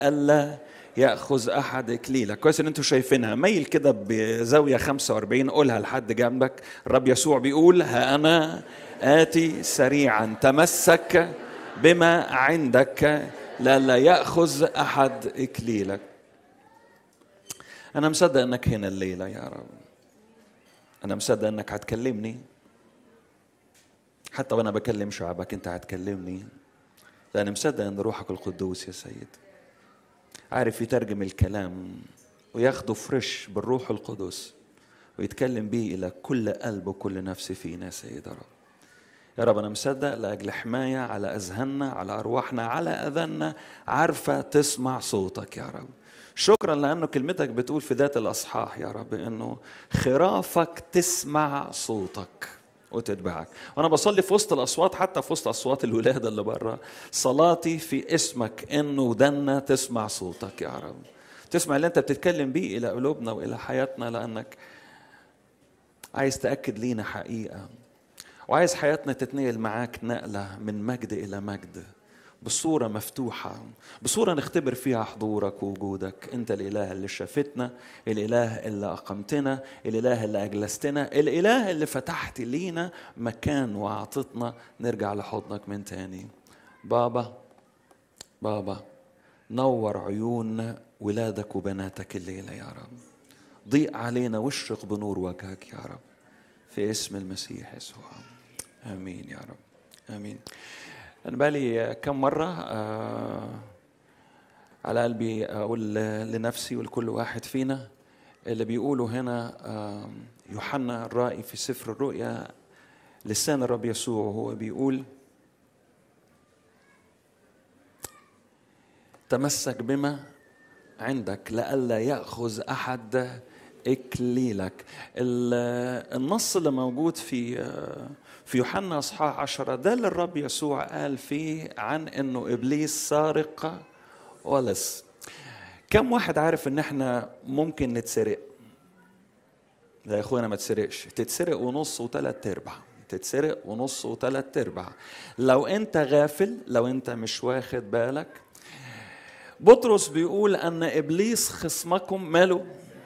ألا يأخذ أحد إكليلك كويس إن أنتوا شايفينها ميل كده بزاوية 45 قولها لحد جنبك الرب يسوع بيقول ها أنا آتي سريعا تمسك بما عندك لئلا يأخذ أحد إكليلك أنا مصدق إنك هنا الليلة يا رب أنا مصدق إنك هتكلمني حتى وأنا بكلم شعبك أنت هتكلمني لأن مصدق إن روحك القدوس يا سيد عارف يترجم الكلام وياخده فريش بالروح القدس ويتكلم به إلى كل قلب وكل نفس فينا يا سيد يا رب يا رب أنا مصدق لأجل حماية على أذهاننا على أرواحنا على أذاننا عارفة تسمع صوتك يا رب شكرا لأنه كلمتك بتقول في ذات الأصحاح يا رب أنه خرافك تسمع صوتك وتتبعك وانا بصلي في وسط الاصوات حتى في وسط اصوات الولاده اللي بره صلاتي في اسمك انه ودنا تسمع صوتك يا رب تسمع اللي انت بتتكلم بيه الى قلوبنا والى حياتنا لانك عايز تاكد لينا حقيقه وعايز حياتنا تتنقل معاك نقله من مجد الى مجد بصورة مفتوحة بصورة نختبر فيها حضورك ووجودك أنت الإله اللي شافتنا الإله اللي أقمتنا الإله اللي أجلستنا الإله اللي فتحت لينا مكان وأعطتنا نرجع لحضنك من تاني بابا بابا نور عيون ولادك وبناتك الليلة يا رب ضيء علينا واشرق بنور وجهك يا رب في اسم المسيح يسوع آمين يا رب آمين أنا بقالي كم مرة آه على قلبي أقول لنفسي ولكل واحد فينا اللي بيقولوا هنا آه يوحنا الرائي في سفر الرؤيا لسان الرب يسوع وهو بيقول تمسك بما عندك لئلا يأخذ أحد إكليلك النص اللي موجود في في يوحنا اصحاح عشرة ده اللي الرب يسوع قال فيه عن انه ابليس سارق ولص كم واحد عارف ان احنا ممكن نتسرق لا يا اخوانا ما تسرقش تتسرق ونص وثلاث ارباع تتسرق ونص وثلاث ارباع لو انت غافل لو انت مش واخد بالك بطرس بيقول ان ابليس خصمكم ماله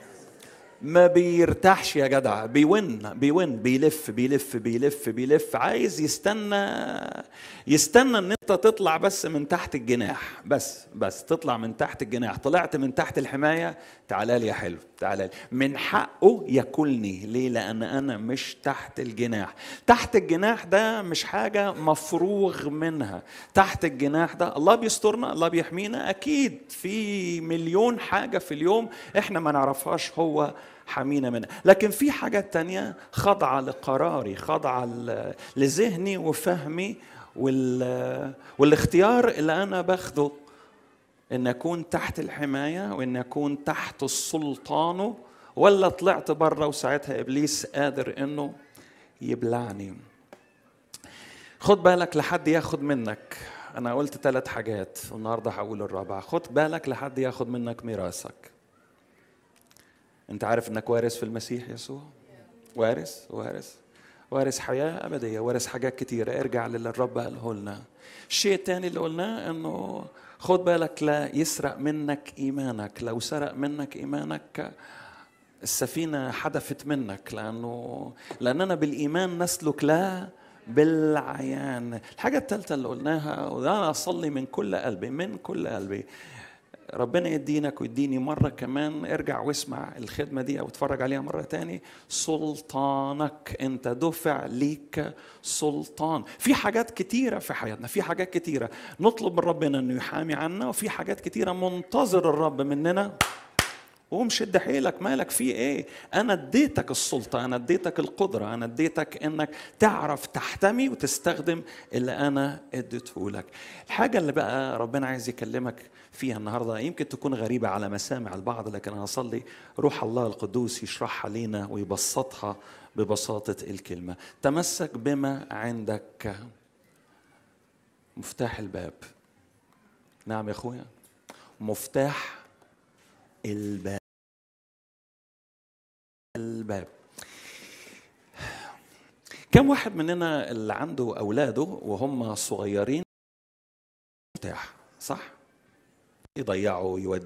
ما بيرتاحش يا جدع بيون بيون بيلف بيلف بيلف بيلف عايز يستنى يستنى ان انت تطلع بس من تحت الجناح بس بس تطلع من تحت الجناح طلعت من تحت الحمايه تعالى لي يا حلو تعالى لي من حقه ياكلني ليه لان انا مش تحت الجناح تحت الجناح ده مش حاجه مفروغ منها تحت الجناح ده الله بيسترنا الله بيحمينا اكيد في مليون حاجه في اليوم احنا ما نعرفهاش هو حمينا منها لكن في حاجات تانية خاضعة لقراري خاضعة لذهني وفهمي وال... والاختيار اللي أنا باخده ان اكون تحت الحمايه وان اكون تحت سلطانه ولا طلعت بره وساعتها ابليس قادر انه يبلعني خد بالك لحد ياخد منك انا قلت ثلاث حاجات والنهارده هقول الرابعه خد بالك لحد ياخد منك ميراثك انت عارف انك وارث في المسيح يسوع وارث وارث وارث حياة أبدية وارث حاجات كتيرة ارجع للي الرب قاله لنا الشيء الثاني اللي قلناه انه خد بالك لا يسرق منك ايمانك لو سرق منك ايمانك السفينه حدفت منك لانه لاننا بالايمان نسلك لا بالعيان الحاجه الثالثه اللي قلناها وانا اصلي من كل قلبي من كل قلبي ربنا يدينك ويديني مرة كمان ارجع واسمع الخدمة دي أو اتفرج عليها مرة تاني سلطانك أنت دفع ليك سلطان في حاجات كتيرة في حياتنا في حاجات كتيرة نطلب من ربنا أنه يحامي عنا وفي حاجات كتيرة منتظر الرب مننا قوم شد حيلك مالك في ايه انا اديتك السلطه انا اديتك القدره انا اديتك انك تعرف تحتمي وتستخدم اللي انا اديته لك الحاجه اللي بقى ربنا عايز يكلمك فيها النهارده يمكن تكون غريبه على مسامع البعض لكن انا هصلي روح الله القدوس يشرحها لينا ويبسطها ببساطه الكلمه تمسك بما عندك مفتاح الباب نعم يا اخويا مفتاح الباب الباب كم واحد مننا اللي عنده اولاده وهم صغيرين مفتاح صح يضيعه يوديه